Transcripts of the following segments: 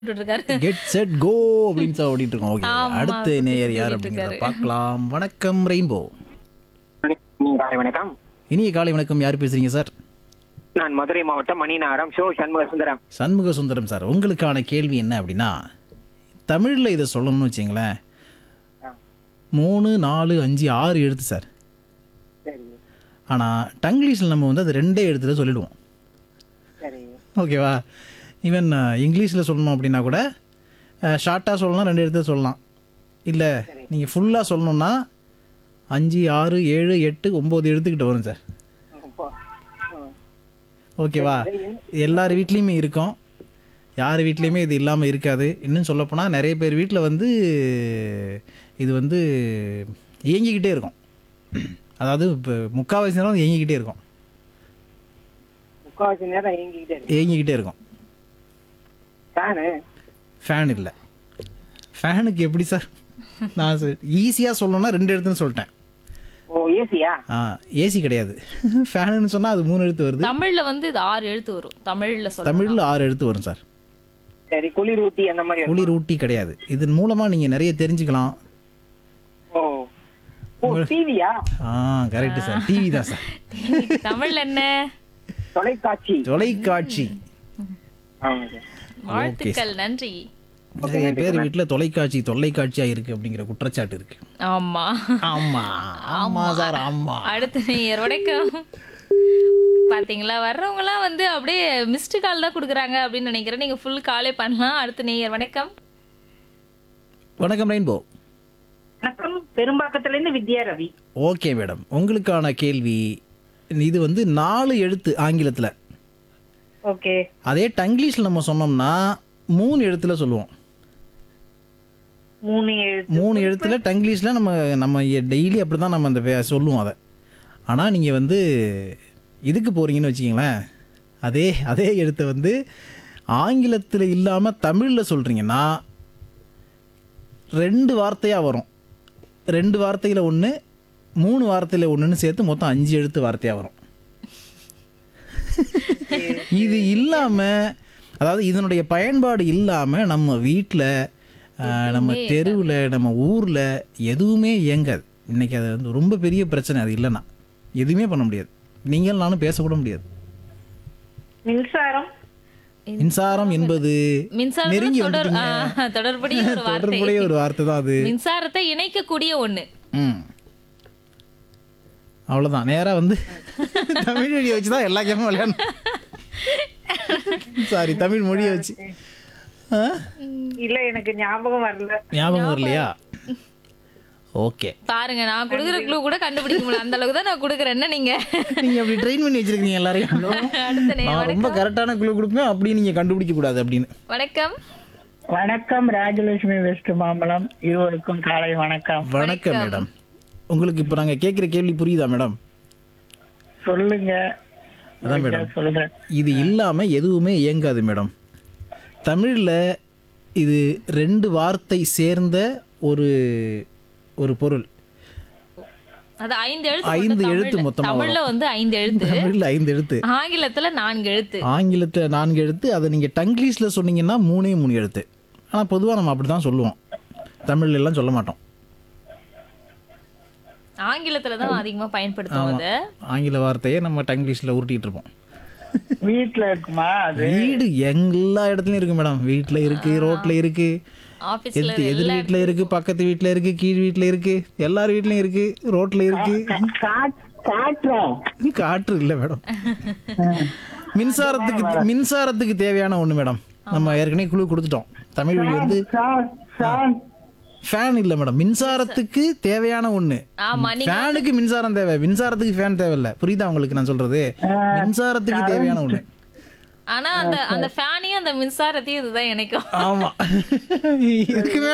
இருக்காரு get set go அப்படின்னு சொல்லி ஓடிட்டு இருக்கோம் ஓகே ஆமா, அடுத்த நேயர் யார் சொல்லிட்டு அப்படிங்கிறத இருக்காரு. பார்க்கலாம் வணக்கம் ரெயின்போ காலை வணக்கம் இனிய காலை வணக்கம் யார் பேசுறீங்க சார் நான் மதுரை மாவட்டம் மணிநகரம் ஷோ சண்முக சுந்தரம் சண்முக சுந்தரம் சார் உங்களுக்கான கேள்வி என்ன அப்படின்னா தமிழில் இதை சொல்லணும்னு வச்சிங்களேன் மூணு நாலு அஞ்சு ஆறு எழுத்து சார் சரி ஆனால் டங்கிலீஷில் நம்ம வந்து அது ரெண்டே எழுத்துல சொல்லிடுவோம் சரி ஓகேவா ஈவன் இங்கிலீஷில் சொல்லணும் அப்படின்னா கூட ஷார்ட்டாக சொல்லலாம் ரெண்டு எழுத்து சொல்லலாம் இல்லை நீங்கள் ஃபுல்லாக சொல்லணும்னா அஞ்சு ஆறு ஏழு எட்டு ஒம்பது எழுத்துக்கிட்ட வரும் சார் ஓகேவா எல்லார் வீட்லேயுமே இருக்கும் யார் வீட்லேயுமே இது இல்லாமல் இருக்காது இன்னும் சொல்லப்போனால் நிறைய பேர் வீட்டில் வந்து இது வந்து இயங்கிக்கிட்டே இருக்கும் அதாவது இப்போ முக்கால்வாசி நேரம் அது இயங்கிக்கிட்டே இருக்கும் முக்காவாசி நேரம் இயங்கிக்கிட்டே இருக்கு இயங்கிக்கிட்டே இருக்கும் ஃபேனு ஃபேன் இல்லை ஃபேனுக்கு எப்படி சார் நான் ஈஸியாக சொல்லணும்னா ரெண்டு எழுத்துன்னு சொல்லிட்டேன் ஓ ஏசியா ஆ ஏசி கிடையாது ஃபேனுன்னு சொன்னால் அது மூணு எழுத்து வருது தமிழ்ல வந்து இது ஆறு எழுத்து வரும் தமிழ்ல சொல்ல தமிழில் ஆறு எழுத்து வரும் சார் சரி குளிர் ஊட்டி அந்த மாதிரி வரும். குளிர் ஊட்டி கிடையாது இதன் மூலமாக நீங்கள் நிறைய தெரிஞ்சுக்கலாம் ஓ ஓ டிவியா ஆ கரெக்டு சார் டிவி தான் சார் தமிழ்ல என்ன தொலைக்காட்சி தொலைக்காட்சி ஆமாங்க சார். வாழ்த்துக்கள் நன்றி நிறைய பேர் வீட்டில் தொலைக்காட்சி தொல்லைக்காட்சியாக இருக்குது அப்படிங்கிற குற்றச்சாட்டு இருக்கு ஆமா ஆமா ஆமா சார் ஆமா அடுத்த நேயர் வணக்கம் பாத்தீங்களா வர்றவங்கலாம் வந்து அப்படியே மிஸ்டு கால் தான் கொடுக்குறாங்க அப்படின்னு நினைக்கிறேன் நீங்க ஃபுல் காலே பண்ணலாம் அடுத்த நேயர் வணக்கம் வணக்கம் ரெயின்போ வணக்கம் பெரும்பாக்கத்துல இருந்து வித்யா ரவி ஓகே மேடம் உங்களுக்கான கேள்வி இது வந்து நாலு எழுத்து ஆங்கிலத்தில் ஓகே அதே டங்கிலீஷில் நம்ம சொன்னோம்னா மூணு எழுத்துல சொல்லுவோம் மூணு எழுத்து மூணு எழுத்துல டங்கிலீஷில் நம்ம நம்ம டெய்லி அப்படி தான் நம்ம அந்த வே- சொல்லுவோம் அதை ஆனால் நீங்கள் வந்து இதுக்கு போகிறீங்கன்னு வச்சுக்கிங்களேன் அதே அதே எழுத்தை வந்து ஆங்கிலத்தில் இல்லாமல் தமிழில் சொல்கிறீங்கன்னா ரெண்டு வார்த்தையாக வரும் ரெண்டு வார்த்தையில் ஒன்று மூணு வார்த்தையில் ஒன்றுன்னு சேர்த்து மொத்தம் அஞ்சு எழுத்து வார்த்தையாக வரும் இது இல்லாமல் அதாவது இதனுடைய பயன்பாடு இல்லாமல் நம்ம வீட்டில் நம்ம தெருவில் நம்ம ஊரில் எதுவுமே இயங்காது இன்னைக்கு அது வந்து ரொம்ப பெரிய பிரச்சனை அது இல்லைன்னா எதுவுமே பண்ண முடியாது நீங்கள் நானும் பேசக்கூட முடியாது மின்சாரம் மின்சாரம் என்பது மின்சாரம் நெருங்கி தொடர் வந்துட்டீங்க. ஆ, தொடர்புடைய ஒரு வார்த்தை தொடர்புடைய ஒரு வார்த்தை தான் அது மின்சாரத்தை இணைக்கக்கூடிய ஒண்ணு ம் அவ்வளோதான் நேராக வந்து தமிழ் மொழியை வச்சு தான் எல்லா கேமும் விளையாடணும் சாரி தமிழ் மொழியை வச்சு ஆ? இல்ல எனக்கு ஞாபகம் வரல ஞாபகம் வரலையா ஓகே பாருங்க நான் கொடுக்குற க்ளூ கூட கண்டுபிடிக்க முடியல அந்த அளவுக்கு தான் நான் கொடுக்குறேன் என்ன நீங்க நீங்க அப்படி ட்ரெயின் பண்ணி வச்சிருக்கீங்க எல்லாரையும் அடுத்த நேயர் நான் ரொம்ப கரெக்டான குழு கொடுப்பேன் அப்படி நீங்க கண்டுபிடிக்க கூடாது அப்படின்னு வணக்கம் வணக்கம் ராஜலட்சுமி வெஸ்ட் மாம்பலம் இருவருக்கும் காலை வணக்கம் வணக்கம் மேடம் உங்களுக்கு இப்போ நாங்க கேட்குற கேள்வி புரியுதா மேடம் சொல்லுங்க அதான் மேடம் சொல்லுங்க இது இல்லாம எதுவுமே இயங்காது மேடம் தமிழ்ல இது ரெண்டு வார்த்தை சேர்ந்த ஒரு ஒரு பொருள் அது ஐந்து எழுத்து ஐந்து மொத்தம் எழுத்து தமிழ்ல. மொத்தமா தமிழ்ல வந்து ஐந்து எழுத்து தமிழ்ல ஐந்து எழுத்து ஆங்கிலத்துல நான்கு எழுத்து ஆங்கிலத்துல நான்கு எழுத்து அதை நீங்க டங்கிலீஷ்ல சொன்னீங்கன்னா மூணே மூணு எழுத்து ஆனா பொதுவா நம்ம அப்படிதான் சொல்லுவோம் தமிழ்ல எல்லாம் சொல்ல மாட்டோம் ஆங்கிலத்துல தான் அதிகமா பயன்படுத்துவோம் அதை ஆங்கில வார்த்தையை நம்ம டங்கிலீஷ்ல உருட்டிட்டு இருப்போம் வீட்டுல இருக்குமா அது வீடு எல்லா இடத்துலயும் இருக்கு மேடம் வீட்ல இருக்கு ரோட்ல இருக்கு ஆபீஸ்ல எதிர் எதிர் வீட்ல இருக்கு பக்கத்து வீட்ல இருக்கு கீழ் வீட்ல இருக்கு எல்லார் வீட்லயும் இருக்கு ரோட்ல இருக்கு காட்டுறோம் காற்று இல்ல மேடம் மின்சாரத்துக்கு மின்சாரத்துக்கு தேவையான ஒண்ணு மேடம் நம்ம ஏற்கனவே குழு கொடுத்துட்டோம் தமிழ் வழி வந்து ஃபேன் இல்ல மேடம் மின்சாரத்துக்கு தேவையான ஒண்ணு ஆமா நீங்க ஃபேனுக்கு மின்சாரம் தேவை மின்சாரத்துக்கு ஃபேன் தேவையில்ல புரியுதா உங்களுக்கு நான் சொல்றது மின்சாரத்துக்கு தேவையான ஒண்ணு ஆனா அந்த அந்த ஃபேனையும் அந்த மின்சாரத்தையும் இதுதான் இணைக்கும் ஆமா இதுக்கு மேல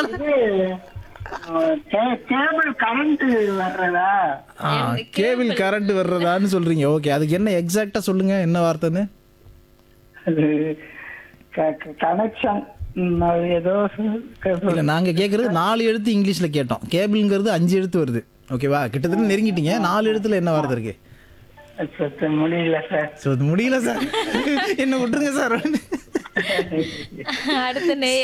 கேபிள் கரண்ட் வர்றதா ஆ, கேபிள் கரண்ட் வர்றதான்னு சொல்றீங்க ஓகே அதுக்கு என்ன எக்ஸாக்டா சொல்லுங்க என்ன வார்த்தைன்னு அது கனெக்ஷன் ஏதோ சொல்~ இல்ல நாங்க கேக்குறது நாலு எழுத்து இங்கிலீஷ்ல கேட்டோம் கேபிள்ங்கிறது அஞ்சு எழுத்து வருது ஓகேவா கிட்டத்தட்ட நெருங்கிட்டீங்க நாலு எழுத்துல என்ன வார்த்தை இருக்கு சுத்த முடியல சார் ஸோ முடியல சார் என்ன விட்டுருங்க சார் அடுத்த நேயர்